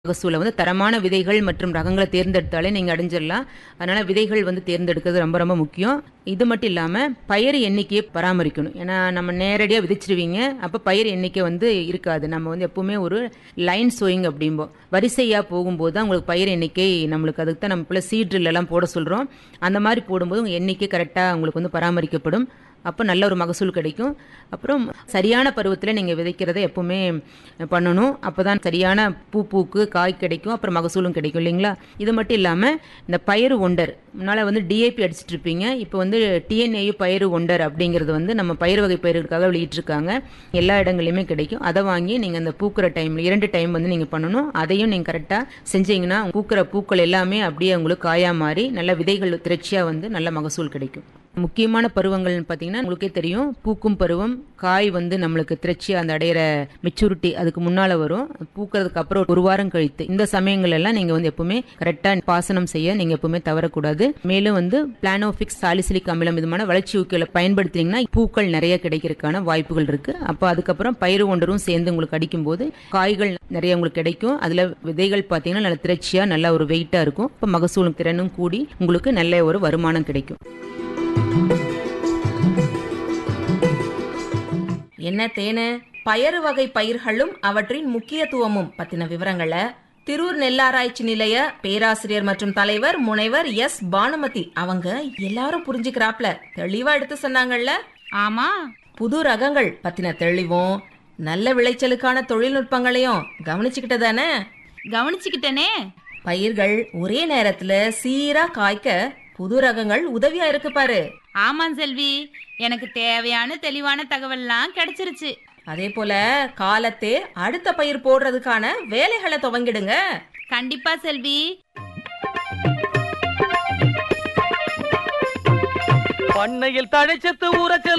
மகசூலை வந்து தரமான விதைகள் மற்றும் ரகங்களை தேர்ந்தெடுத்தாலே நீங்கள் அடைஞ்சிடலாம் அதனால் விதைகள் வந்து தேர்ந்தெடுக்கிறது ரொம்ப ரொம்ப முக்கியம் இது மட்டும் இல்லாமல் பயிர் எண்ணிக்கையை பராமரிக்கணும் ஏன்னா நம்ம நேரடியாக விதைச்சிருவீங்க அப்போ பயிர் எண்ணிக்கை வந்து இருக்காது நம்ம வந்து எப்பவுமே ஒரு லைன் சோயிங் அப்படிம்போம் வரிசையாக போகும்போது தான் உங்களுக்கு பயிர் எண்ணிக்கை நம்மளுக்கு அதுக்கு தான் நம்ம இப்போ சீட்ரில் எல்லாம் போட சொல்கிறோம் அந்த மாதிரி போடும்போது உங்கள் எண்ணிக்கை கரெக்டாக உங்களுக்கு வந்து பராமரிக்கப்படும் அப்போ நல்ல ஒரு மகசூல் கிடைக்கும் அப்புறம் சரியான பருவத்தில் நீங்கள் விதைக்கிறதை எப்பவுமே பண்ணணும் அப்போ தான் சரியான பூ பூக்கு காய் கிடைக்கும் அப்புறம் மகசூலும் கிடைக்கும் இல்லைங்களா இது மட்டும் இல்லாமல் இந்த பயிறு ஒண்டர் முன்னால் வந்து டிஏபி அடிச்சிட்டு இருப்பீங்க இப்போ வந்து டிஎன்ஏயு பயிறு ஒண்டர் அப்படிங்கிறது வந்து நம்ம பயிர் வகை பயிர்களுக்காக வெளியிட்டிருக்காங்க எல்லா இடங்களையுமே கிடைக்கும் அதை வாங்கி நீங்கள் அந்த பூக்கிற டைமில் இரண்டு டைம் வந்து நீங்கள் பண்ணணும் அதையும் நீங்கள் கரெக்டாக செஞ்சீங்கன்னா பூக்கிற பூக்கள் எல்லாமே அப்படியே உங்களுக்கு காயாக மாறி நல்ல விதைகள் திரட்சியாக வந்து நல்ல மகசூல் கிடைக்கும் முக்கியமான பருவங்கள்னு பார்த்தீங்கன்னா உங்களுக்கே தெரியும் பூக்கும் பருவம் காய் வந்து நம்மளுக்கு திரட்சி அந்த அடையிற மெச்சூரிட்டி அதுக்கு முன்னால் வரும் பூக்கிறதுக்கு அப்புறம் ஒரு வாரம் கழித்து இந்த சமயங்கள் எல்லாம் நீங்கள் வந்து எப்பவுமே கரெக்டாக பாசனம் செய்ய நீங்கள் எப்பவுமே தவறக்கூடாது மேலும் வந்து பிளானோஃபிக்ஸ் சாலிசிலிக் அமிலம் விதமான வளர்ச்சி ஊக்கிகளை பயன்படுத்தினீங்கன்னா பூக்கள் நிறைய கிடைக்கிறதுக்கான வாய்ப்புகள் இருக்கு அப்போ அதுக்கப்புறம் பயிறு ஒன்றரும் சேர்ந்து உங்களுக்கு அடிக்கும்போது காய்கள் நிறைய உங்களுக்கு கிடைக்கும் அதில் விதைகள் பார்த்தீங்கன்னா நல்ல திரட்சியாக நல்ல ஒரு வெயிட்டாக இருக்கும் இப்போ மகசூலும் திறனும் கூடி உங்களுக்கு நல்ல ஒரு வருமானம் கிடைக்கும் என்ன தேனு பயறு வகை பயிர்களும் அவற்றின் முக்கியத்துவமும் பத்தின விவரங்களை திருவூர் நெல்லாராய்ச்சி நிலைய பேராசிரியர் மற்றும் தலைவர் முனைவர் எஸ் பானுமதி அவங்க எல்லாரும் புரிஞ்சுக்கிறாப்ல தெளிவா எடுத்து சொன்னாங்கல்ல ஆமா புது ரகங்கள் பத்தின தெளிவும் நல்ல விளைச்சலுக்கான தொழில்நுட்பங்களையும் கவனிச்சுக்கிட்டதானே கவனிச்சுக்கிட்டனே பயிர்கள் ஒரே நேரத்துல சீரா காய்க்க புது ரகங்கள் உதவியா இருக்கு பாரு ஆமாம் செல்வி எனக்கு தேவையான தெளிவான தகவல்லாம் கிடைச்சிருச்சு அதே போல காலத்தே அடுத்த பயிர் போடுறதுக்கான வேலைகளை துவங்கிடுங்க கண்டிப்பா செல்வி பண்ணையில் தழைச்சத்து ஊறச்சல்